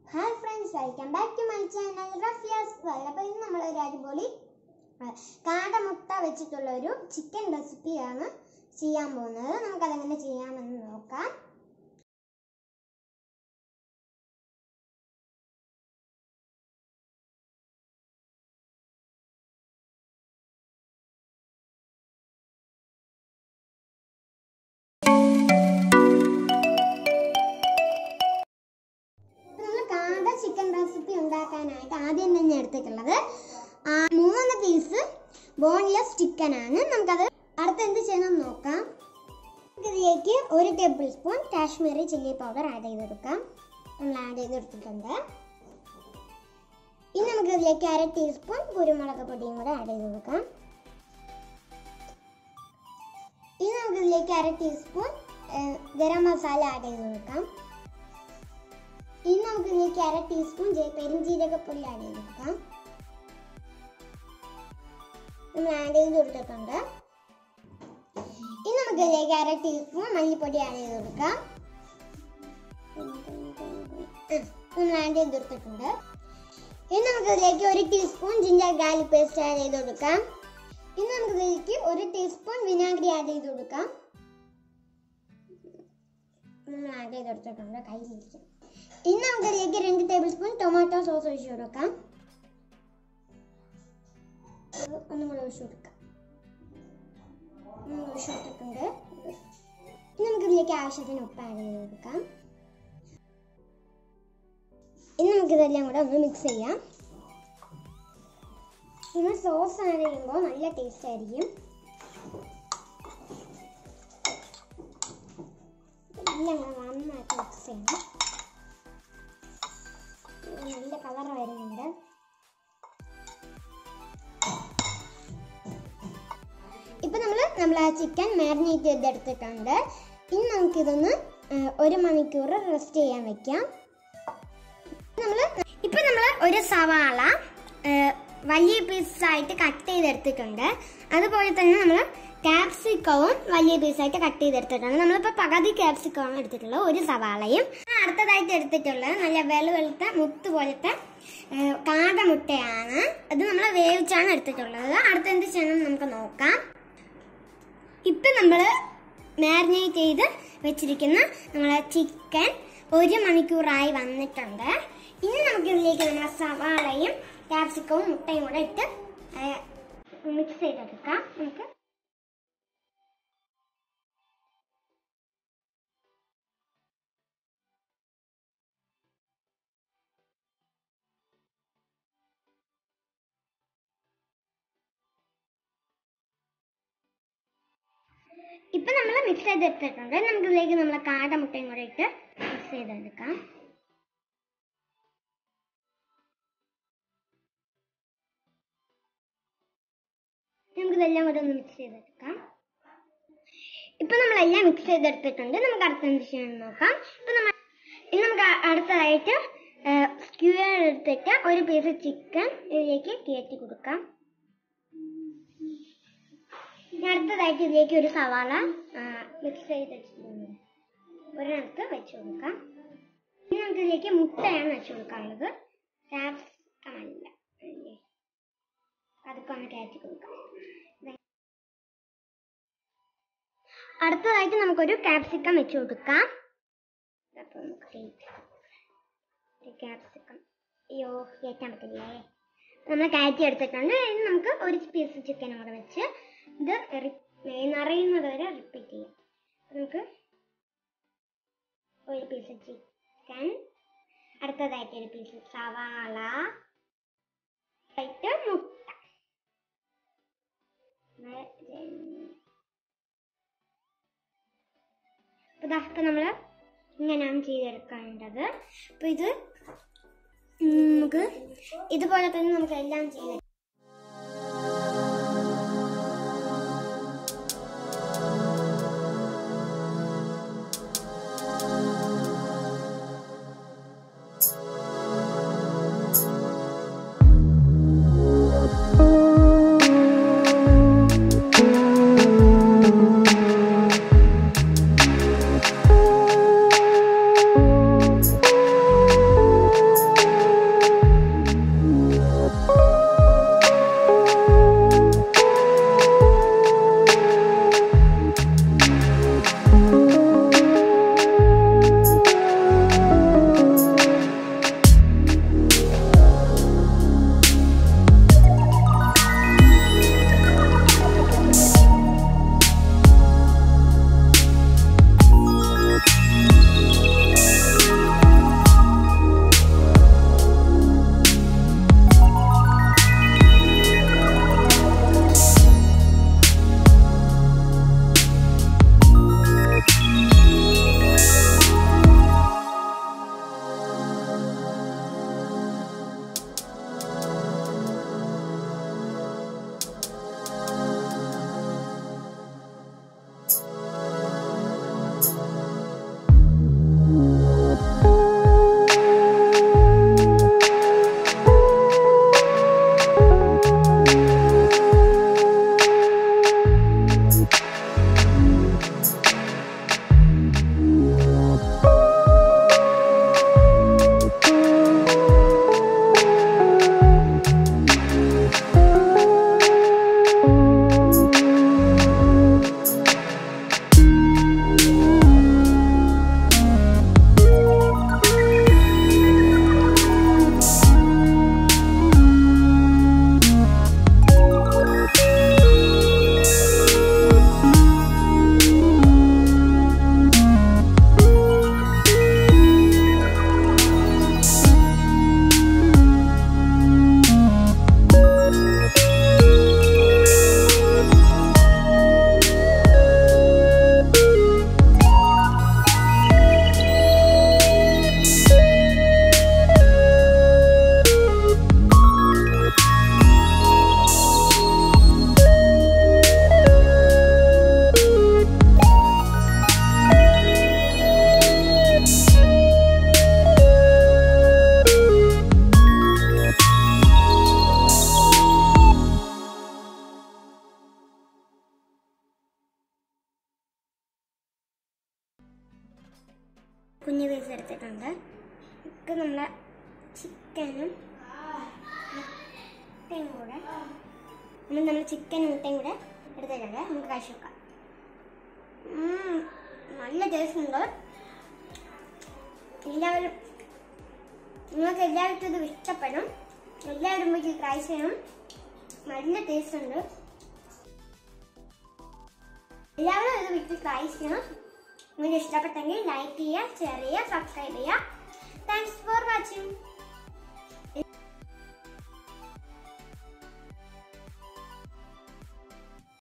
Hi friends welcome back to my channel Rafiya's world അപ്പോൾ ഇന്ന് നമ്മൾ ഒരു അടിപൊളി ആ, കാടമുട്ട വെച്ചിട്ടുള്ള ഒരു ചിക്കൻ റെസിപ്പിയാണ് ചെയ്യാൻ പോകുന്നത് നമുക്കതെങ്ങനെ ചെയ്യാമെന്ന് നോക്കാം നമ്മൾ കാട ചിക്കൻ റെസിപ്പി ഉണ്ടാക്കാനായിട്ട് ആദ്യം തന്നെ എടുത്തിട്ടുള്ളത് ആ, മൂന്ന് പീസ് ബോൺലെസ് ചിക്കൻ ആണ് നമുക്കത് അടുത്ത് എന്ത് ചെയ്യണം എന്ന് നോക്കാം ഇതിലേക്ക് ഒരു tablespoon Kashmiri chilli powder add ചെയ്ത് കൊടുക്കാം നമ്മൾ ആഡ് ചെയ്ത് എടുത്തിട്ടുണ്ട് ഇനി നമുക്ക് ഇതിലേക്ക് അര ടീസ്പൂൺ കുരുമുളക് പൊടിയും കൂടെ ആഡ് ചെയ്ത് കൊടുക്കാം ഇനി നമുക്ക് ഇതിലേക്ക് അര ടീസ്പൂൺ ഏഹ്, ഗരം മസാല ആഡ് ചെയ്ത് കൊടുക്കാം ഇനി നമുക്ക് ഇതിലേക്ക് അര ടീസ്പൂൺ ജെ- പെരുംജീരകപ്പൊടി ആഡ് ചെയ്ത് കൊടുക്കാം നമ്മൾ ആഡ് ചെയ്ത് കൊടുത്തിട്ടുണ്ട് ഇനി നമുക്ക് ഇതിലേക്ക് അര ടീസ്പൂൺ മല്ലിപ്പൊടി ആഡ് ചെയ്ത് കൊടുക്കാം ഉം, നമ്മൾ ആഡ് ചെയ്ത് കൊടുത്തിട്ടുണ്ട് ഇനി നമുക്ക് ഇതിലേക്ക് ഒരു teaspoon ginger garlic paste add ചെയ്ത് കൊടുക്കാം ഇനി നമുക്ക് ഇതിലേക്ക് ഒരു ടീസ്പൂൺ വിനാഗിരി ആഡ് ചെയ്ത് കൊടുക്കാം നമ്മൾ ആഡ് ചെയ്ത് കൊടുത്തിട്ടുണ്ട് കയ്യിലിരിക്കും ഇനി നമുക്ക് ഇതിലേക്ക് രണ്ട് ടേബിൾ സ്പൂൺ ടൊമാറ്റോ സോസ് ഒഴിച്ചു കൊടുക്കാം അത് ഒന്നും കൂടെ ഒഴിച്ചു കൊടുക്കാം ഒന്നും ഒഴിച്ചു കൊടുത്തിട്ടുണ്ട് ഇനി നമുക്ക് ഇതിലേക്ക് ആവശ്യത്തിന് ഉപ്പ് ആഡ് ചെയ്ത് കൊടുക്കാം ഇനി നമുക്ക് ഇതെല്ലാം കൂടെ ഒന്ന് മിക്സ് ചെയ്യാം പിന്നെ സോസ് ആഡ് ചെയ്യുമ്പോൾ നല്ല ടേസ്റ്റ് ആയിരിക്കും എല്ലാം കൂടെ നന്നായിട്ട് മിക്സ് ചെയ്യണം നല്ല കളർ വരുന്നുണ്ട് ഇപ്പൊ നമ്മൾ നമ്മൾ ആ ചിക്കൻ മാരിനേറ്റ് ചെയ്തെടുത്തിട്ടുണ്ട് ഇനി നമുക്കിതൊന്ന് ആ, ഒരു മണിക്കൂർ റെസ്റ്റ് ചെയ്യാൻ വെക്കാം നമ്മൾ ഇപ്പൊ നമ്മൾ ഒരു സവാള ആ, വലിയ പീസായിട്ട് കട്ട് ചെയ്തെടുത്തിട്ടുണ്ട് അതുപോലെ തന്നെ നമ്മൾ ക്യാപ്സിക്കവും വലിയ പീസായിട്ട് കട്ട് ചെയ്തെടുത്തിട്ടുണ്ട് നമ്മളിപ്പോൾ പകുതി ക്യാപ്സിക്കവും എടുത്തിട്ടുള്ളത് ഒരു സവാളയും അടുത്തതായിട്ട് എടുത്തിട്ടുള്ളത് നല്ല വെളു വെളുത്ത മുത്ത് പോലത്തെ ആ, കാടമുട്ടയാണ് അത് നമ്മൾ വേവിച്ചാണ് എടുത്തിട്ടുള്ളത് അടുത്ത എന്ത് ചെയ്യണം നമുക്ക് നോക്കാം ഇപ്പൊ നമ്മൾ മാരിനേറ്റ് ചെയ്ത് വെച്ചിരിക്കുന്ന നമ്മളെ ചിക്കൻ ഒരു മണിക്കൂറായി വന്നിട്ടുണ്ട് ഇനി നമുക്ക് ഇതിലേക്ക് നമ്മളെ സവാളയും ക്യാപ്സിക്കവും മുട്ടയും കൂടെ ഇട്ട് മിക്സ് ചെയ്തെടുക്കാം നമുക്ക് ഇപ്പൊ നമ്മൾ മിക്സ് ചെയ്തെടുത്തിട്ടുണ്ട് നമുക്ക് ഇതിലേക്ക് നമ്മളെ കാട മുട്ടയും കൂടെ ഇട്ട് മിക്സ് ചെയ്തെടുക്കാം നമുക്ക് ഇതെല്ലാം കൂടെ ഒന്ന് മിക്സ് ചെയ്തെടുക്കാം ഇപ്പൊ നമ്മളെല്ലാം മിക്സ് ചെയ്തെടുത്തിട്ടുണ്ട് നമുക്ക് അടുത്ത എന്ത് ചെയ്യണം നോക്കാം ഇപ്പൊ നമ്മൾ ഇനി നമുക്ക് അ- അടുത്തതായിട്ട് സ്ക്യൂർ എടുത്തിട്ട് ഒരു പീസ് ചിക്കൻ ഇതിലേക്ക് കയറ്റി കൊടുക്കാം ഇനി അടുത്തതായിട്ട് ഇതിലേക്ക് ഒരു സവാള മിക്സ് ചെയ്ത് വെച്ചിട്ടുണ്ട് ഒരിടത്ത് വെച്ച് കൊടുക്കാം ഇനി നമുക്ക് ഇതിലേക്ക് മുട്ടയാണ് വെച്ച് കൊടുക്കാനുള്ളത് ക്യാപ്സിക്കം അല്ല അല്ലേ? അതൊക്കെ ഒന്ന് കയറ്റി കൊടുക്കാം ദേ. അടുത്തതായിട്ട് നമുക്കൊരു ക്യാപ്സിക്കം വെച്ച് കൊടുക്കാം അപ്പൊ നമുക്ക് കയറ്റി ഒരു ക്യാപ്സിക്കം അയ്യോ കയറ്റാൻ പറ്റില്ലേ നമ്മൾ കയറ്റി എടുത്തിട്ടുണ്ട് ഇനി നമുക്ക് ഒരു പീസ് ചിക്കനും കൂടെ വെച്ച് ഇത് റി- ഏ, നിറയുന്നത് വരെ റിപ്പീറ്റ് ചെയ്യാം അപ്പൊ നമുക്ക് ഒരു പീസ് ചിക്കൻ അടുത്തതായിട്ട് ഒരു പീസ് സവാള ആയിട്ട് മുട്ട ഒന്ന് രണ്ട്. അപ്പൊ ഇതൊക്കെ നമ്മൾ ഇങ്ങനെയാണ് ചെയ്തെടുക്കേണ്ടത് അപ്പൊ ഇത് ഉം, നമുക്ക് ഇതുപോലെ തന്നെ നമുക്ക് എല്ലാം ചെയ്ത് നമുക്ക് നമ്മളെ ചിക്കനും മുട്ടയും കൂടെ നമ്മൾ നമ്മൾ ചിക്കനും മുട്ടയും കൂടെ എടുത്തിട്ടുണ്ട് നമുക്ക് കഴിച്ചു നോക്കാം ഉം, നല്ല ടേസ്റ്റ് ഉണ്ട് എല്ലാവരും നിങ്ങൾക്ക് എല്ലാവർക്കും ഇത് ഇഷ്ടപ്പെടും എല്ലാവരും പോയി ട്രൈ ചെയ്യണം നല്ല ടേസ്റ്റ് ഉണ്ട് എല്ലാവരും ഇത് വീട്ടിൽ ട്രൈ ചെയ്യണം നിങ്ങൾക്ക് ഇഷ്ടപ്പെട്ടെങ്കിൽ ലൈക്ക് ചെയ്യുക ഷെയർ ചെയ്യുക സബ്സ്ക്രൈബ് ചെയ്യുക താങ്ക്സ് ഫോർ വാച്ചിങ്